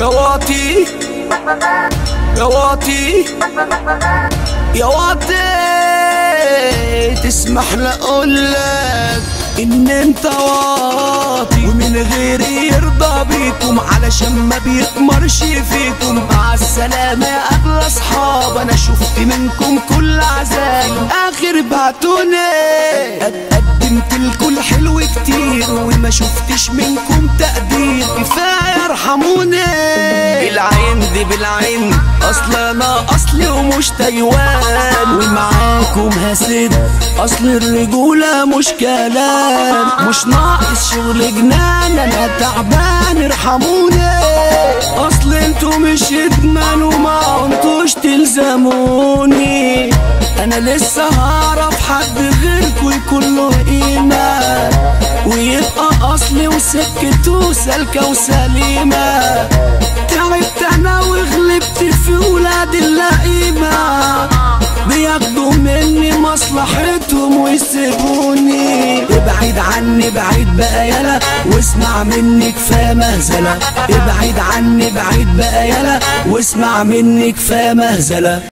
يا واطي يا واطي يا واطي تسمح لي اقول لك ان انت واطي ومن غيري يرضى بيكم علشان ما بيتمرش فيكم مع السلامة يا اغلى اصحاب انا شفت منكم كل عذاب اخر بعتوني قدمت لكل حلو كتير وما شفتش منكم تقدير كفاية ارحموني بالعين دي بالعين اصل انا اصلي ومش تايوان ومعاكم هسد اصل الرجولة مش كلام مش ناقص شغل جنان انا تعبان ارحموني اصل انتوا مش ادمان وما انتوش تلزموني انا لسه هعرف حد غيركوا يكون له قيمة ويبقى اصلي وسكته سالكة وسليمة تعبت انا وغلبت في ولاد اللئيمة بياخدوا مني مصلحتهم ويسيبوني ابعد عني بعيد بقى يلا واسمع مني كفايه مهزله ابعد عني بعيد بقى يلا واسمع مني كفايه مهزله